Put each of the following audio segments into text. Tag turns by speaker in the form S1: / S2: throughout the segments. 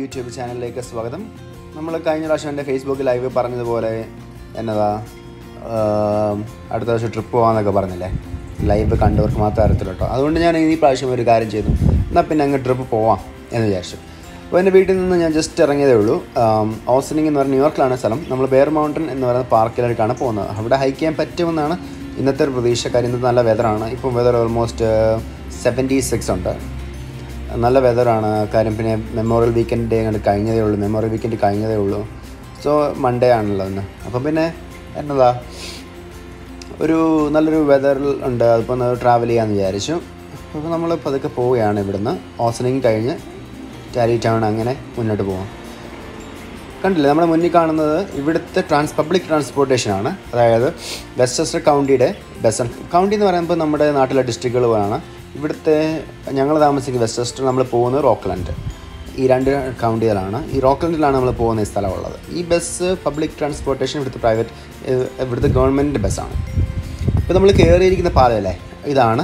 S1: YouTube ചാനലിലേക്ക് സ്വാഗതം നമ്മൾ കഴിഞ്ഞ പ്രാവശ്യം എൻ്റെ ഫേസ്ബുക്ക് ലൈവ് പറഞ്ഞതുപോലെ എന്നതാ ആം, അടുത്ത പ്രാവശ്യം ട്രിപ്പ് പോകാമെന്നൊക്കെ പറഞ്ഞില്ലേ ലൈവ് കണ്ടവർക്ക് മാത്രമേ അറിയത്തുള്ളൂ കേട്ടോ അതുകൊണ്ട് ഞാൻ ഈ പ്രാവശ്യം ഒരു കാര്യം ചെയ്തു എന്നാൽ പിന്നെ അങ്ങ് ട്രിപ്പ് പോവാം എന്ന് വിചാരിച്ചു അപ്പോൾ എൻ്റെ വീട്ടിൽ നിന്ന് ഞാൻ ജസ്റ്റ് ഇറങ്ങിയതേ ഉള്ളൂ ഓസനിങ് എന്ന് പറഞ്ഞ ന്യൂയോർക്കിലാണ് സ്ഥലം നമ്മൾ ബെയർ മൗണ്ടൻ എന്ന് പറയുന്ന പാർക്കിലേക്കാണ് പോകുന്നത് അവിടെ ഹൈക്ക് ചെയ്യാൻ പറ്റുമെന്നാണ് ഇന്നത്തെ ഒരു പ്രതീക്ഷ കാര്യം ഇന്നത്തെ നല്ല വെതറാണ് ഇപ്പം വെതർ ഓൾമോസ്റ്റ് സെവൻറ്റി സിക്സ് ഉണ്ട് നല്ല വെതറാണ് കാര്യം പിന്നെ മെമ്മോറിയൽ വീക്കെൻഡ് ഡേ അങ്ങോട്ട് കഴിഞ്ഞതേ ഉള്ളൂ മെമ്മോറിയൽ വീക്കെൻഡ് കഴിഞ്ഞതേ ഉള്ളൂ സോ മൺഡേ ആണല്ലോ ഇന്ന് അപ്പം പിന്നെ എന്നതാ ഒരു നല്ലൊരു വെതറിൽ ഉണ്ട് അതിപ്പോൾ ട്രാവൽ ചെയ്യാമെന്ന് വിചാരിച്ചു അപ്പോൾ നമ്മൾ പതുക്കെ പോവുകയാണ് ഇവിടുന്ന് ഓസനിങ് കഴിഞ്ഞ് ടാരി ടൗൺ അങ്ങനെ മുന്നോട്ട് പോകാം കണ്ടില്ലേ നമ്മുടെ മുന്നിൽ കാണുന്നത് ഇവിടുത്തെ ട്രാൻസ് പബ്ലിക് ട്രാൻസ്പോർട്ടേഷനാണ് അതായത് വെസ്റ്റസ്റ്റർ കൗണ്ടിയുടെ ബസ് കൗണ്ടി എന്ന് പറയുമ്പോൾ നമ്മുടെ നാട്ടിലെ ഡിസ്ട്രിക്റ്റുകളാണ് ഇവിടുത്തെ ഞങ്ങൾ താമസിക്കുന്ന വെസ്റ്റസ്റ്റർ നമ്മൾ പോകുന്നത് റോക്ക്ലൻഡ് ഈ രണ്ട് കൗണ്ടികളാണ് ഈ റോക്ക്ലൻഡിലാണ് നമ്മൾ പോകുന്ന ഈ സ്ഥലമുള്ളത് ഈ ബസ് പബ്ലിക് ട്രാൻസ്പോർട്ടേഷൻ ഇവിടുത്തെ പ്രൈവറ്റ് ഇവിടുത്തെ ഗവൺമെൻറ് ബസ്സാണ് ഇപ്പോൾ നമ്മൾ കയറിയിരിക്കുന്ന പാലമല്ലേ ഇതാണ്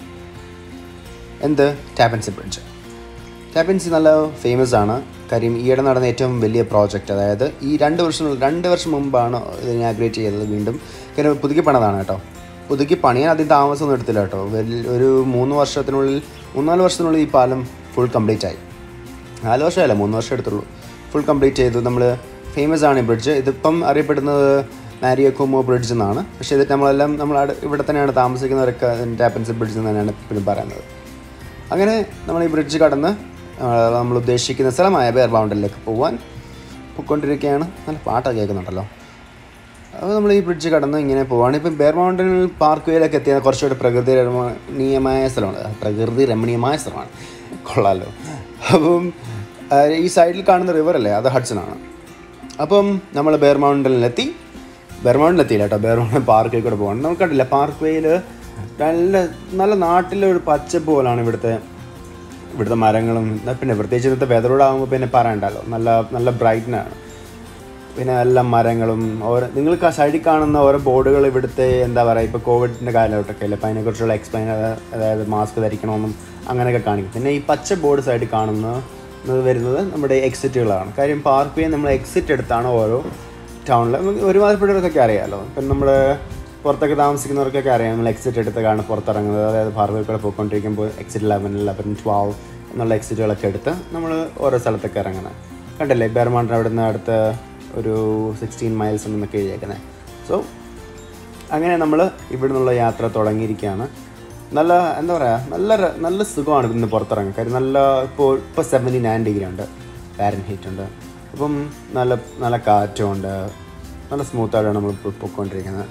S1: എന്ത് ടാപ്പൻസി ബ്രിഡ്ജ് ടാപ്പൻസി നല്ല ഫേമസ് ആണ് കാര്യം ഈയിടെ നടന്ന ഏറ്റവും വലിയ പ്രോജക്റ്റ് അതായത് ഈ രണ്ട് വർഷം രണ്ട് വർഷം മുമ്പാണ് ഇത് ഇനാഗ്രേറ്റ് ചെയ്തത് വീണ്ടും കാര്യം പുതുക്കി പണിതാണ് കേട്ടോ പുതുക്കി പണിയാൻ അധികം താമസമൊന്നും എടുത്തില്ല കേട്ടോ വലിയ ഒരു മൂന്ന് വർഷത്തിനുള്ളിൽ മൂന്നാല് വർഷത്തിനുള്ളിൽ ഈ പാലം ഫുൾ കംപ്ലീറ്റ് ആയി നാല് വർഷമല്ല മൂന്ന് വർഷം എടുത്തുള്ളൂ ഫുൾ കംപ്ലീറ്റ് ചെയ്തു നമ്മൾ ഫേമസ് ആണ് ഈ ബ്രിഡ്ജ് ഇതിപ്പം അറിയപ്പെടുന്നത് മാരിയക്കോമോ ബ്രിഡ്ജ് എന്നാണ് പക്ഷേ ഇത് നമ്മളെല്ലാം നമ്മൾ അവിടെ ഇവിടെ തന്നെയാണ് താമസിക്കുന്നവരൊക്കെ ടാപ്പൻസി ബ്രിഡ്ജ് എന്ന് തന്നെയാണ് ഇപ്പോഴും പറയുന്നത് അങ്ങനെ നമ്മൾ ഈ ബ്രിഡ്ജ് കടന്ന് ആ, നമ്മൾ ഉദ്ദേശിക്കുന്ന സ്ഥലമായ ബെയർ ബൗണ്ടറിലേക്ക് പോകാൻ പോയിക്കൊണ്ടിരിക്കുകയാണ് നല്ല പാട്ടൊക്കെ കേൾക്കുന്നുണ്ടല്ലോ അപ്പോൾ നമ്മൾ ഈ ബ്രിഡ്ജ് കടന്ന് ഇങ്ങനെ പോവാണ് ഇപ്പം ബെയർ മൗണ്ടനിൽ പാർക്ക് വേയിലൊക്കെ എത്തിയ കുറച്ചുകൂടി പ്രകൃതി രമണീയമായ സ്ഥലമാണ് പ്രകൃതി രമണീയമായ സ്ഥലമാണ് കൊള്ളാമല്ലോ അപ്പം ആ, ഈ സൈഡിൽ കാണുന്ന റിവർ അല്ലേ അത് ഹഡ്സണാണ് അപ്പം നമ്മൾ ബെയർ മൗണ്ടനിലെത്തി ബെയർ മൗണ്ടനിലെത്തിയില്ല കേട്ടോ ബെയർ മൗണ്ടൻ പാർക്കിൽ കൂടെ പോകണം നമുക്ക് കണ്ടില്ല പാർക്ക് വേയിൽ നല്ല നല്ല നാട്ടിലെ ഒരു പച്ചപ്പ് പോലാണ് ഇവിടുത്തെ ഇവിടുത്തെ മരങ്ങളും എന്നാ പിന്നെ പ്രത്യേകിച്ച് ഇന്നത്തെ വെതറോട് ആകുമ്പോൾ പിന്നെ പറയണ്ടല്ലോ നല്ല നല്ല ബ്രൈറ്റ്നാണ് പിന്നെ എല്ലാ മരങ്ങളും ഓരോ നിങ്ങൾക്ക് ആ സൈഡിൽ കാണുന്ന ഓരോ ബോർഡുകൾ ഇവിടുത്തെ എന്താ പറയുക ഇപ്പോൾ കോവിഡിൻ്റെ കാലഘട്ടമൊക്കെ അല്ലേ അപ്പോൾ അതിനെക്കുറിച്ചുള്ള എക്സ്പ്ലെയിൻ അതായത് മാസ്ക് ധരിക്കണമെന്നും അങ്ങനെയൊക്കെ കാണിക്കും പിന്നെ ഈ പച്ച ബോർഡ് സൈഡിൽ കാണുന്ന ഇത് വരുന്നത് നമ്മുടെ എക്സിറ്റുകളാണ് കാര്യം പാർക്ക് വേ നമ്മൾ എക്സിറ്റ് എടുത്താണ് ഓരോ ടൗണിൽ ഒരുമാതിരിപ്പെട്ടവർക്കൊക്കെ അറിയാമല്ലോ ഇപ്പം നമ്മൾ പുറത്തൊക്കെ താമസിക്കുന്നവർക്കൊക്കെ അറിയാം നമ്മൾ എക്സിറ്റ് എടുത്തൊക്കെയാണ് പുറത്തിറങ്ങുന്നത് അതായത് പാർക്ക് കൂടെ പോയിക്കൊണ്ടിരിക്കുമ്പോൾ എക്സിറ്റ് ലെവൻ ലെവൻ ട്വൽവ് എന്നുള്ള എക്സിറ്റുകളൊക്കെ എടുത്ത് നമ്മൾ ഓരോ സ്ഥലത്തൊക്കെ ഇറങ്ങുന്നത് കണ്ടല്ലേ ബെർമാണ്ടിന് അവിടെ നിന്ന് അടുത്ത ഒരു സിക്സ്റ്റീൻ മൈൽസ് ഉണ്ടെന്നൊക്കെ എഴുതിയേക്കുന്നത് സോ അങ്ങനെ നമ്മൾ ഇവിടെ നിന്നുള്ള യാത്ര തുടങ്ങിയിരിക്കുകയാണ് നല്ല എന്താ പറയുക നല്ല ര- നല്ല സുഖമാണ് ഇന്ന് പുറത്തിറങ്ങാൻ കാര്യം നല്ല ഇപ്പോൾ ഇപ്പോൾ സെവൻറ്റി നയൻ ഡിഗ്രി ഉണ്ട് പാരൻ ഹീറ്റ് ഉണ്ട് അപ്പം നല്ല നല്ല കാറ്റും ഉണ്ട് നല്ല സ്മൂത്തായിട്ടാണ് നമ്മൾ ഇപ്പോൾ പോയിക്കൊണ്ടിരിക്കുന്നത്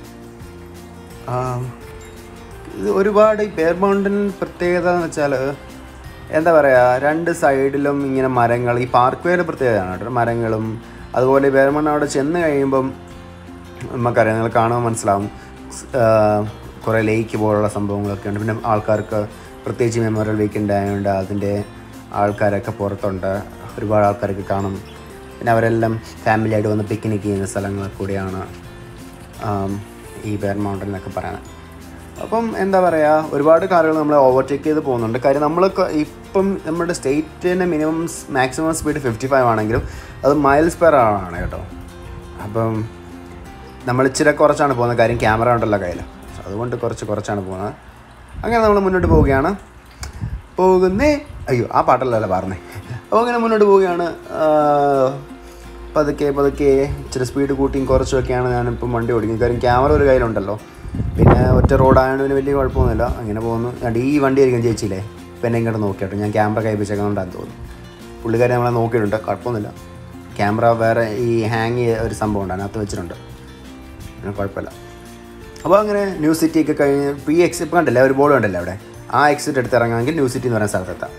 S1: ആം, ഇത് ഒരുപാട് ഈ ബെയർ മൗണ്ടൻ പ്രത്യേകത എന്ന് വെച്ചാൽ എന്താ പറയുക രണ്ട് സൈഡിലും ഇങ്ങനെ മരങ്ങൾ ഈ പാർക്ക് വേയുടെ പ്രത്യേകതയാണ് കേട്ടോ മരങ്ങളും അതുപോലെ ബെയർ മൗണ്ടൻ അവിടെ ചെന്ന് കഴിയുമ്പം നമുക്കറിയാം നിങ്ങൾ കാണുമ്പോൾ മനസ്സിലാവും സ്- ആ, കുറേ ലേക്ക് പോലുള്ള സംഭവങ്ങളൊക്കെ ഉണ്ട് പിന്നെ ആൾക്കാർക്ക് പ്രത്യേകിച്ച് മെമ്മോറിയൽ വീക്കെൻഡ് ആയതുകൊണ്ട് അതിൻ്റെ ആൾക്കാരൊക്കെ പുറത്തുണ്ട് ഒരുപാട് ആൾക്കാരൊക്കെ കാണും പിന്നെ അവരെല്ലാം ഫാമിലി ആയിട്ട് വന്ന് പിക്നിക് ചെയ്യുന്ന സ്ഥലങ്ങൾ കൂടിയാണ് ആം, ഈ ബെയർ മൗണ്ടൻ എന്നൊക്കെ പറയുന്നത് അപ്പം എന്താ പറയുക ഒരുപാട് കാറുകൾ നമ്മൾ ഓവർടേക്ക് ചെയ്ത് പോകുന്നുണ്ട് കാര്യം നമ്മൾ ഇപ്പം നമ്മുടെ സ്റ്റേറ്റിൻ്റെ minimum maximum speed fifty five ആണെങ്കിലും അത് മൈൽസ് പെർ ആണ് കേട്ടോ അപ്പം നമ്മൾ ഇച്ചിരി കുറച്ചാണ് പോകുന്നത് കാര്യം ക്യാമറ ഉണ്ടല്ലോ കയ്യിൽ അതുകൊണ്ട് കുറച്ച് കുറച്ചാണ് പോകുന്നത് അങ്ങനെ നമ്മൾ മുന്നോട്ട് പോവുകയാണ് പോകുന്നേ അയ്യോ ആ പാട്ടല്ലല്ലോ പറഞ്ഞേ അപ്പോൾ അങ്ങനെ മുന്നോട്ട് പോവുകയാണ് ആ, പതുക്കെ പതുക്കെ ഇച്ചിരി സ്പീഡ് കൂട്ടിയും കുറച്ചുമൊക്കെയാണ് ഞാനിപ്പം വണ്ടി ഓടിക്കുന്നത് കാര്യം ക്യാമറ ഒരു കയ്യിലുണ്ടല്ലോ പിന്നെ ഒറ്റ റോഡായതുകൊണ്ട് പിന്നെ വലിയ കുഴപ്പമൊന്നുമില്ല അങ്ങനെ പോകുന്നു അടി ഈ വണ്ടി ആയിരിക്കും ചേച്ചിയില്ലേ ഇപ്പം എന്നെ ഇങ്ങോട്ട് നോക്കിയാട്ടോ ഞാൻ ക്യാമറ കൈ വെച്ചേക്കുന്നതുകൊണ്ടാന്ന് തോന്നുന്നു പുള്ളിക്കാരി നമ്മളെ നോക്കിയിട്ടുണ്ട് കുഴപ്പമൊന്നുമില്ല ക്യാമറ വേറെ ഈ ഹാങ് ചെയ്ത ഒരു സംഭവം ഉണ്ട് അതിനകത്ത് വെച്ചിട്ടുണ്ട് അങ്ങനെ കുഴപ്പമില്ല അപ്പോൾ അങ്ങനെ ന്യൂ സിറ്റി ഒക്കെ കഴിഞ്ഞ് ഇപ്പോൾ ഈ എക്സിറ്റ് കണ്ടില്ലേ ഒരു ബോർഡ് കണ്ടില്ലേ അവിടെ ആ എക്സിറ്റ് എടുത്ത് ഇറങ്ങാമെങ്കിൽ ന്യൂ സിറ്റി എന്ന് പറയുന്ന സ്ഥലത്തെത്താം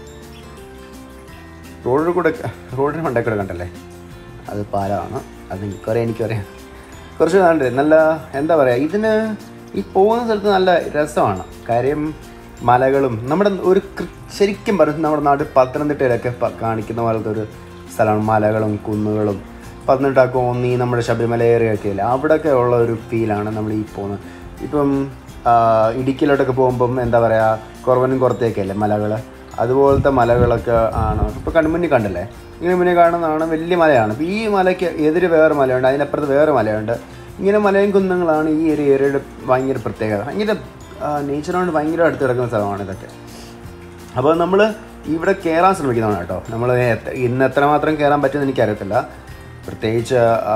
S1: റോഡിൽ കൂടെ റോഡിന് മണ്ടേ കൂടെ കണ്ടല്ലേ അത് പാലമാണ് അത് എനിക്കറിയാം എനിക്കറിയാം കുറച്ച് നാളുണ്ട് നല്ല എന്താ പറയുക ഇതിന് ഈ പോകുന്ന സ്ഥലത്ത് നല്ല രസമാണ് കാര്യം മലകളും നമ്മുടെ ഒരു കൃ- ശരിക്കും പറഞ്ഞ നമ്മുടെ നാട്ടിൽ പത്തനംതിട്ടയിലൊക്കെ പ- കാണിക്കുന്ന പോലത്തെ ഒരു സ്ഥലമാണ് മലകളും കുന്നുകളും പത്തനംതിട്ട കോന്നി നമ്മുടെ ശബരിമല ഏരിയൊക്കെ ഇല്ലേ അവിടെയൊക്കെ ഉള്ള ഒരു ഫീലാണ് നമ്മൾ ഈ പോകുന്നത് ഇപ്പം ആ, ഇടുക്കിയിലോട്ടൊക്കെ പോകുമ്പം എന്താ പറയുക കുറവനും കുറത്തേക്കല്ലേ മലകൾ അതുപോലത്തെ മലകളൊക്കെ ആണ് ഇപ്പോൾ കൺമുന്നിൽ കണ്ടില്ലേ ഇങ്ങനെ മുന്നേ കാണുന്നതാണ് വലിയ മലയാണ് അപ്പോൾ ഈ മലയ്ക്ക് എതിര് വേറെ മലയുണ്ട് അതിനപ്പുറത്ത് വേറെ മലയുണ്ട് ഇങ്ങനെ മലയും കുന്നങ്ങളാണ് ഈ ഒരു ഏരിയയുടെ ഭയങ്കര പ്രത്യേകത ഭയങ്കര നേച്ചറോട് ഭയങ്കര അടുത്ത് കിടക്കുന്ന സ്ഥലമാണ് ഇതൊക്കെ അപ്പോൾ നമ്മൾ ഇവിടെ കയറാൻ ശ്രമിക്കുന്നതാണ് കേട്ടോ നമ്മൾ ഇന്ന് എത്രമാത്രം കയറാൻ പറ്റുമെന്ന് എനിക്കറിയത്തില്ല പ്രത്യേകിച്ച് ആ,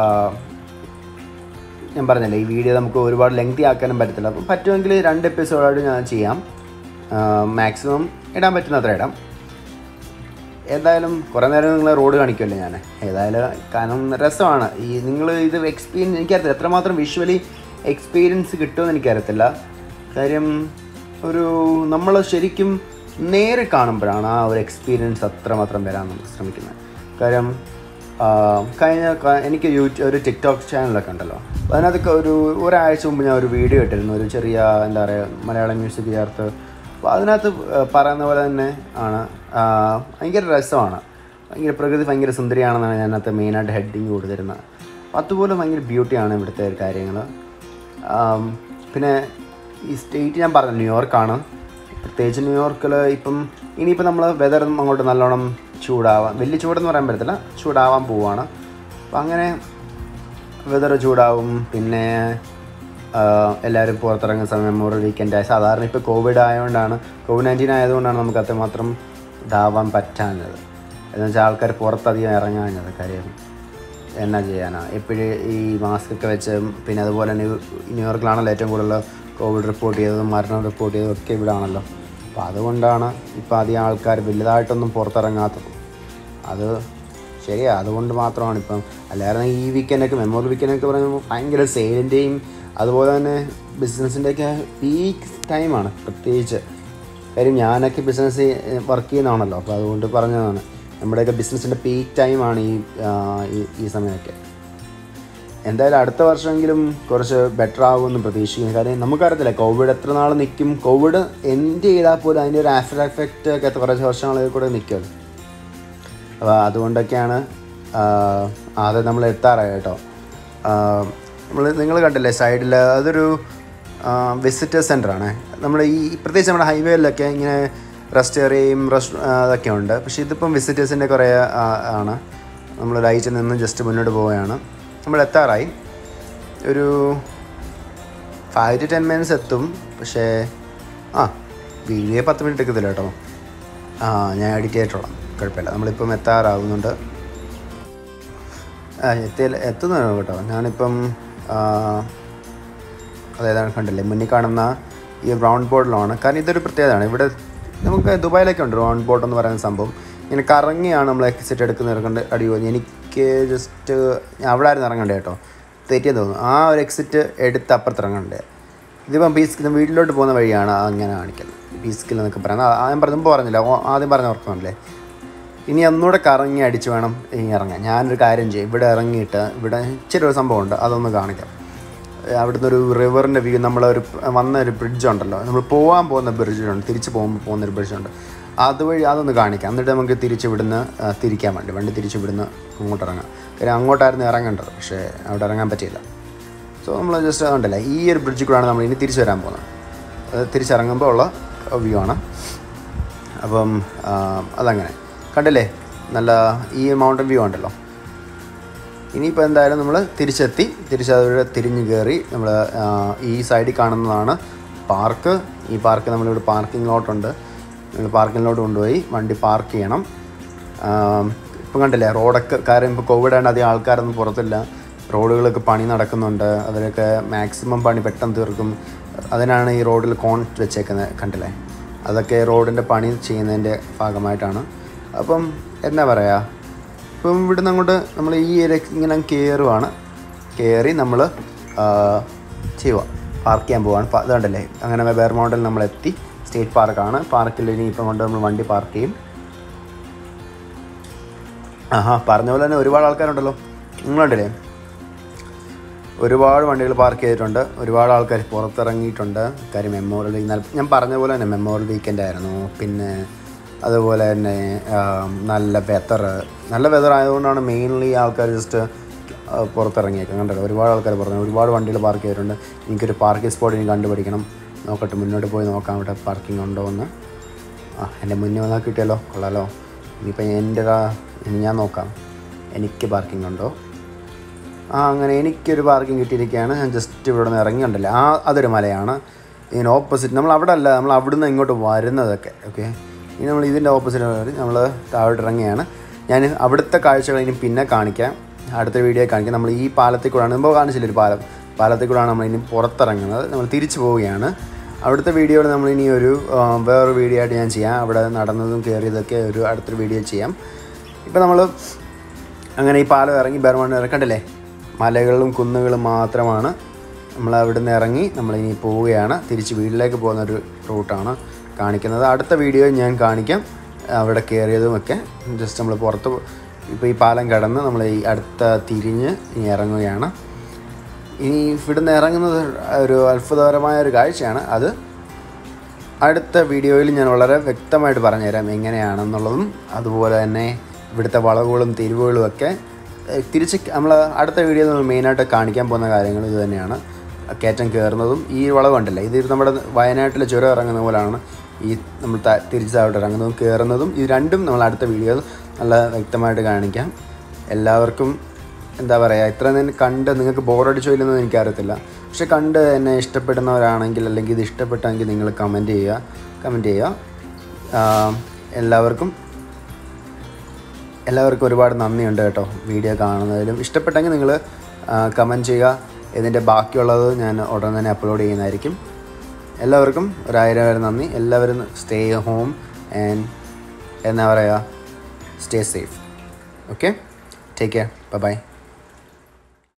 S1: ഞാൻ പറഞ്ഞില്ലേ ഈ വീഡിയോ നമുക്ക് ഒരുപാട് ലെങ്തി ആക്കാനും പറ്റത്തില്ല അപ്പം പറ്റുമെങ്കിൽ രണ്ട് എപ്പിസോഡായിട്ട് ഞാൻ ചെയ്യാം മാക്സിമം ഇടാൻ പറ്റുന്നത്ര ഇടാം എന്തായാലും കുറേ നേരം നിങ്ങൾ റോഡ് കാണിക്കുമല്ലോ ഞാൻ ഏതായാലും കാരണം രസമാണ് ഈ നിങ്ങൾ ഇത് എക്സ്പീരിയൻസ് എനിക്കറിയത്തില്ല എത്രമാത്രം വിഷ്വലി എക്സ്പീരിയൻസ് കിട്ടുമെന്ന് എനിക്കറിയത്തില്ല കാര്യം ഒരു നമ്മൾ ശരിക്കും നേരിൽ കാണുമ്പോഴാണ് ആ ഒരു എക്സ്പീരിയൻസ് അത്രമാത്രം വരാൻ നമ്മൾ ശ്രമിക്കുന്നത് കാര്യം ആ, കഴിഞ്ഞ ക- എനിക്ക് യൂട്യൂബ് ഒരു ടിക്ടോക്ക് ചാനലൊക്കെ ഉണ്ടല്ലോ അപ്പോൾ അതിനകത്തൊക്കെ ഒരു ഒരാഴ്ച മുമ്പ് ഞാൻ ഒരു വീഡിയോ ഇട്ടിരുന്നു ഒരു ചെറിയ എന്താ പറയുക മലയാളം മ്യൂസിക് ചേർത്ത് അപ്പോൾ അതിനകത്ത് ആ, പറയുന്ന പോലെ തന്നെ ആണ് ആ, ഭയങ്കര രസമാണ് ഭയങ്കര പ്രകൃതി ഭയങ്കര സുന്ദരിയാണെന്നാണ് ഞാൻ അതിനകത്ത് മെയിനായിട്ട് ഹെഡിങ് കൊടുത്തിരുന്നത് അപ്പോൾ അതുപോലെ ഭയങ്കര ബ്യൂട്ടിയാണ് ഇവിടുത്തെ കാര്യങ്ങൾ പിന്നെ ഈ സ്റ്റേറ്റ് ഞാൻ പറഞ്ഞു ന്യൂയോർക്കാണ് പ്രത്യേകിച്ച് ന്യൂയോർക്കിൽ ഇപ്പം ഇനിയിപ്പോൾ നമ്മൾ വെതർ അങ്ങോട്ട് നല്ലോണം ചൂടാവാൻ വലിയ ചൂടെന്ന് പറയാൻ പറ്റത്തില്ല ചൂടാവാൻ പോവാണ് അപ്പം അങ്ങനെ വെതർ ചൂടാവും പിന്നെ എല്ലാവരും പുറത്തിറങ്ങുന്ന സമയം മെമ്മോറിയൽ വീക്കെൻഡ് സാധാരണ ഇപ്പോൾ കോവിഡ് ആയതുകൊണ്ടാണ് കോവിഡ് നയൻറ്റീൻ ആയതുകൊണ്ടാണ് നമുക്ക് അത്രമാത്രം ഇതാവാൻ പറ്റാഞ്ഞത് എന്ന് വെച്ചാൽ ആൾക്കാർ പുറത്തധികം ഇറങ്ങാഞ്ഞത് കാര്യം എന്നാ ചെയ്യാനാ എപ്പോഴും ഈ മാസ്ക് ഒക്കെ വെച്ച് പിന്നെ അതുപോലെ തന്നെ ന്യൂയോർക്കിലാണല്ലോ ഏറ്റവും കൂടുതൽ കോവിഡ് റിപ്പോർട്ട് ചെയ്തതും മരണം റിപ്പോർട്ട് ചെയ്തതും ഒക്കെ ഇവിടെ ആണല്ലോ അപ്പോൾ അതുകൊണ്ടാണ് ഇപ്പോൾ അധികം ആൾക്കാർ വലുതായിട്ടൊന്നും പുറത്തിറങ്ങാത്തത് അത് ശരിയാ അതുകൊണ്ട് മാത്രമാണ് ഇപ്പം അല്ലാതെ ഈ വീക്കെൻഡൊക്കെ മെമ്മോറിയൽ വീക്കെൻഡൊക്കെ പറയുമ്പോൾ ഭയങ്കര സെയിലിൻ്റെയും അതുപോലെ തന്നെ ബിസിനസ്സിൻ്റെയൊക്കെ പീക്ക് ടൈമാണ് പ്രത്യേകിച്ച് കാര്യം ഞാനൊക്കെ ബിസിനസ് വർക്ക് ചെയ്യുന്നതാണല്ലോ അപ്പോൾ അതുകൊണ്ട് പറഞ്ഞതാണ് നമ്മുടെയൊക്കെ ബിസിനസ്സിൻ്റെ പീക്ക് ടൈമാണ് ഈ ആ, ഈ- ഈ സമയമൊക്കെ എന്തായാലും അടുത്ത വർഷമെങ്കിലും കുറച്ച് ബെറ്റർ ആകുമെന്ന് പ്രതീക്ഷിക്കുന്നു കാര്യം നമുക്കറിയത്തില്ല കോവിഡ് എത്ര നാൾ നിൽക്കും കോവിഡ് എൻഡ് ചെയ്താൽ പോലും അതിൻ്റെ ഒരു ആഫ്റ്റർ എഫക്റ്റ് ഒക്കെ കുറച്ച് വർഷങ്ങളിൽ കൂടെ നിൽക്കുമല്ലോ അപ്പോൾ അതുകൊണ്ടൊക്കെയാണ് അത് നമ്മൾ എത്താറായി കേട്ടോ നമ്മൾ നിങ്ങൾ കണ്ടില്ലേ സൈഡിൽ അതൊരു വിസിറ്റേഴ്സ് സെൻ്ററാണ് നമ്മൾ ഈ പ്രത്യേകിച്ച് നമ്മുടെ ഹൈവേയിലൊക്കെ ഇങ്ങനെ റെസ്റ്റ് ഏറിയയും റെസ്റ്റ് അതൊക്കെ ഉണ്ട് പക്ഷേ ഇതിപ്പം വിസിറ്റേഴ്സിൻ്റെ കുറേ ആ, ആണ് നമ്മൾ റൈറ്റിൽ നിന്ന് ജസ്റ്റ് മുന്നോട്ട് പോവുകയാണ് നമ്മൾ എത്താറായി ഒരു ഫൈവ് ടു ടെൻ മിനിറ്റ്സ് എത്തും പക്ഷേ ആ വീഡിയോ പത്ത് മിനിറ്റ് എടുക്കത്തില്ല കേട്ടോ ആ ഞാൻ എഡിറ്റ് ചെയ്തിട്ടോളാം കുഴപ്പമില്ല നമ്മളിപ്പം എത്താറാവുന്നുണ്ട് ആ എത്തിയ എത്തുന്നു കേട്ടോ ഞാനിപ്പം ആ, അതായത് കണ്ടില്ലേ മുന്നിൽ കാണുന്ന ഈ റൗണ്ട് ബോർഡിലാണ് കാരണം ഇതൊരു പ്രത്യേകതയാണ് ഇവിടെ നമുക്ക് ദുബായിലൊക്കെ ഉണ്ട് റൗണ്ട് ബോർഡ് എന്ന് പറയുന്ന സംഭവം ഇങ്ങനെ കറങ്ങിയാണ് നമ്മൾ എക്സിറ്റ് എടുക്കുന്ന ഇറങ്ങേണ്ട അടി പോകുന്നത് എനിക്ക് ജസ്റ്റ് ഞാൻ അവിടെ ആയിരുന്നു ഇറങ്ങണ്ടേ കേട്ടോ തെറ്റിയെന്ന് തോന്നുന്നു ആ ഒരു എക്സിറ്റ് എടുത്ത് അപ്പുറത്ത് ഇറങ്ങണ്ടേ ഇതിപ്പം പീസ്കിൽ വീട്ടിലോട്ട് പോകുന്ന വഴിയാണ് അങ്ങനെ കാണിക്കുന്നത് പീസ്കിൽ എന്നൊക്കെ പറയുന്നത് ആ- ഞാൻ പറഞ്ഞ മുമ്പ് പറഞ്ഞില്ല ഓ- ആദ്യം പറഞ്ഞ ഓർക്കുന്നുണ്ടല്ലേ ഇനി ഒന്നുകൂടെ കറങ്ങി അടിച്ച് വേണം ഇനി ഇറങ്ങാൻ ഞാനൊരു കാര്യം ചെയ്യും ഇവിടെ ഇറങ്ങിയിട്ട് ഇവിടെ ഇച്ചിരി ഒരു സംഭവമുണ്ട് അതൊന്ന് കാണിക്കാം ഏഹ് അവിടുന്ന് ഒരു റിവറിൻ്റെ വ്യൂ നമ്മളൊരു വന്ന ഒരു ബ്രിഡ്ജ് ഉണ്ടല്ലോ നമ്മൾ പോകാൻ പോകുന്ന ബ്രിഡ്ജുണ്ട് തിരിച്ച് പോകുമ്പോൾ പോകുന്ന ഒരു ബ്രിഡ്ജുണ്ട് അതുവഴി അതൊന്ന് കാണിക്കാം എന്നിട്ട് നമുക്ക് തിരിച്ച് ഇവിടുന്ന് ആ, തിരിക്കാൻ വേണ്ടി വണ്ടി തിരിച്ച് ഇവിടുന്ന് അങ്ങോട്ട് ഇറങ്ങാം കാര്യം അങ്ങോട്ടായിരുന്നു ഇറങ്ങേണ്ടത് പക്ഷേ അവിടെ ഇറങ്ങാൻ പറ്റിയില്ല സോ നമ്മൾ ജസ്റ്റ് അതുകൊണ്ടല്ലേ ഈ ഒരു ബ്രിഡ്ജിൽ കൂടെയാണ് നമ്മൾ ഇനി തിരിച്ച് വരാൻ പോകുന്നത് അത് തിരിച്ചിറങ്ങുമ്പോൾ ഉള്ള വ്യൂ ആണ് അപ്പം ആ, അതങ്ങനെ കണ്ടില്ലേ നല്ല ഈ മൗണ്ടൻ വ്യൂ ഉണ്ടല്ലോ ഇനിയിപ്പോൾ എന്തായാലും നമ്മൾ തിരിച്ചെത്തി തിരിച്ച് അതുവഴി തിരിഞ്ഞ് കയറി നമ്മൾ ഈ സൈഡിൽ കാണുന്നതാണ് പാർക്ക് ഈ പാർക്ക് നമ്മളിവിടെ പാർക്കിംഗ് ലോട്ടുണ്ട് നമ്മൾ പാർക്കിംഗ് ലോട്ട് കൊണ്ടുപോയി വണ്ടി പാർക്ക് ചെയ്യണം ഇപ്പം കണ്ടില്ലേ റോഡൊക്കെ കാര്യം ഇപ്പോൾ കോവിഡ് ആയതുകൊണ്ട് അധികം ആൾക്കാരൊന്നും പുറത്തില്ല റോഡുകളൊക്കെ പണി നടക്കുന്നുണ്ട് അവരൊക്കെ മാക്സിമം പണി പെട്ടെന്ന് തീർക്കും അതിനാണ് ഈ റോഡിൽ കോൺ വെച്ചേക്കുന്നത് കണ്ടില്ലേ അതൊക്കെ റോഡിൻ്റെ പണി ചെയ്യുന്നതിൻ്റെ ഭാഗമായിട്ടാണ് അപ്പം എന്നാ പറയുക ഇപ്പം ഇവിടുന്ന് അങ്ങോട്ട് നമ്മൾ ഈ ഏരിയ ഇങ്ങനെ കയറുവാണ് കയറി നമ്മൾ ചെയ്യുക പാർക്ക് ചെയ്യാൻ പോവാണ് പ- ഇതുണ്ടല്ലേ അങ്ങനെ വേറെ മോഡൽ നമ്മൾ എത്തി സ്റ്റേറ്റ് പാർക്കാണ് പാർക്കിൽ ഇനി ഇപ്പം കൊണ്ട് നമ്മൾ വണ്ടി പാർക്ക് ചെയ്യും ആഹാ പറഞ്ഞ പോലെ തന്നെ ഒരുപാട് ആൾക്കാരുണ്ടല്ലോ നിങ്ങളുണ്ടല്ലേ ഒരുപാട് വണ്ടികൾ പാർക്ക് ചെയ്തിട്ടുണ്ട് ഒരുപാട് ആൾക്കാർ പുറത്തിറങ്ങിയിട്ടുണ്ട് കാര്യം മെമ്മോറിയൽ വീക്ക് എന്നാൽ ഞാൻ പറഞ്ഞ പോലെ തന്നെ മെമ്മോറിയൽ വീക്കെൻഡ് ആയിരുന്നു പിന്നെ അതുപോലെ തന്നെ ആം, നല്ല വെതർ നല്ല വെതർ ആയതുകൊണ്ടാണ് മെയിൻലി ആൾക്കാർ ജസ്റ്റ് പുറത്തിറങ്ങിയേക്കുന്നത് കണ്ടല്ലോ ഒരുപാട് ആൾക്കാർ പറഞ്ഞു ഒരുപാട് വണ്ടികൾ പാർക്ക് ചെയ്തിട്ടുണ്ട് എനിക്കൊരു പാർക്കിംഗ് സ്പോട്ട് ഇനി കണ്ടുപിടിക്കണം നോക്കട്ടെ മുന്നോട്ട് പോയി നോക്കാം അവിടെ പാർക്കിംഗ് ഉണ്ടോ എന്ന് ആ എൻ്റെ മുന്നേ വന്നാൽ കിട്ടിയല്ലോ കൊള്ളാലോ ഇനിയിപ്പോൾ എൻ്റെ ഇനി ഞാൻ നോക്കാം എനിക്ക് പാർക്കിംഗ് ഉണ്ടോ ആ അങ്ങനെ എനിക്കൊരു പാർക്കിംഗ് കിട്ടിയിരിക്കുകയാണ് ഞാൻ ജസ്റ്റ് ഇവിടെ നിന്ന് ഇറങ്ങിയുണ്ടല്ലോ ആ അതൊരു മലയാണ് ഇതിന് ഓപ്പോസിറ്റ് നമ്മൾ അവിടെ അല്ല നമ്മൾ അവിടുന്ന് ഇങ്ങോട്ട് വരുന്നതൊക്കെ ഓക്കെ ഇനി നമ്മൾ ഇതിൻ്റെ ഓപ്പോസിറ്റ് കയറി നമ്മൾ താഴോട്ട് ഇറങ്ങിയാണ് ഞാൻ അവിടുത്തെ കാഴ്ചകൾ ഇനി പിന്നെ കാണിക്കാം അടുത്ത വീഡിയോ കാണിക്കാം നമ്മൾ ഈ പാലത്തിൽ കൂടെയാണ് മുമ്പ് കാണിച്ചില്ല ഒരു പാലം പാലത്തിൽ കൂടെയാണ് നമ്മൾ ഇനി പുറത്തിറങ്ങുന്നത് നമ്മൾ തിരിച്ചു പോവുകയാണ് അവിടുത്തെ വീഡിയോയിൽ നമ്മൾ ഇനി ഒരു ആ, വേറൊരു വീഡിയോ ആയിട്ട് ഞാൻ ചെയ്യാം അവിടെ നടന്നതും കയറിയതൊക്കെ ഒരു അടുത്തൊരു വീഡിയോ ചെയ്യാം ഇപ്പം നമ്മൾ അങ്ങനെ ഈ പാലം ഇറങ്ങി ബർമൺ ഇറക്കണ്ടല്ലേ മലകളും കുന്നുകളും മാത്രമാണ് നമ്മൾ അവിടെ നിന്ന് ഇറങ്ങി നമ്മളിനി പോവുകയാണ് തിരിച്ച് വീട്ടിലേക്ക് പോകുന്ന ഒരു റൂട്ടാണ് കാണിക്കുന്നത് അടുത്ത വീഡിയോ ഞാൻ കാണിക്കാം അവിടെ കയറിയതുമൊക്കെ ജസ്റ്റ് നമ്മൾ പുറത്ത് ഇപ്പോൾ ഈ പാലം കടന്ന് നമ്മൾ ഈ അടുത്ത തിരിഞ്ഞ് ഇനി ഇറങ്ങുകയാണ് ഇനി ഇവിടുന്ന് ഇറങ്ങുന്നത് ഒരു അത്ഭുതകരമായ ഒരു കാഴ്ചയാണ് അത് അടുത്ത വീഡിയോയിൽ ഞാൻ വളരെ വ്യക്തമായിട്ട് പറഞ്ഞുതരാം എങ്ങനെയാണെന്നുള്ളതും അതുപോലെ തന്നെ ഇവിടുത്തെ വളവുകളും തിരിവുകളും ഒക്കെ ഏഹ്, തിരിച്ച് നമ്മൾ അടുത്ത വീഡിയോയിൽ നമ്മൾ മെയിനായിട്ട് കാണിക്കാൻ പോകുന്ന കാര്യങ്ങൾ ഇത് തന്നെയാണ് കയറ്റം കയറുന്നതും ഈ വളവ് ഉണ്ടല്ലേ ഇത് നമ്മുടെ വയനാട്ടിലെ ചുരം ഇറങ്ങുന്ന പോലെയാണ് ഈ നമ്മൾ ത- തിരിച്ച് താഴോട്ട് ഇറങ്ങുന്നതും കയറുന്നതും ഇത് രണ്ടും നമ്മൾ അടുത്ത വീഡിയോയിൽ നല്ല വ്യക്തമായിട്ട് കാണിക്കാം എല്ലാവർക്കും എന്താ പറയുക ഇത്ര നേരം കണ്ട് നിങ്ങൾക്ക് ബോറടിച്ചോ ഇല്ലെന്ന് എനിക്കറിയത്തില്ല പക്ഷെ കണ്ട് എന്നെ ഇഷ്ടപ്പെടുന്നവരാണെങ്കിൽ അല്ലെങ്കിൽ ഇത് ഇഷ്ടപ്പെട്ടെങ്കിൽ നിങ്ങൾ കമൻറ്റ് ചെയ്യുക കമൻറ്റ് ചെയ്യുക ആം, എല്ലാവർക്കും എല്ലാവർക്കും ഒരുപാട് നന്ദിയുണ്ട് കേട്ടോ വീഡിയോ കാണുന്നതിലും ഇഷ്ടപ്പെട്ടെങ്കിൽ നിങ്ങൾ കമൻറ്റ് ചെയ്യുക ഇതിൻ്റെ ബാക്കിയുള്ളത് ഞാൻ ഉടൻ തന്നെ അപ്ലോഡ് ചെയ്യുന്നതായിരിക്കും എല്ലാവർക്കും ഒരായിരം നന്ദി എല്ലാവരും സ്റ്റേ ഹോം ആൻഡ് എന്താ പറയുക stay safe okay take care by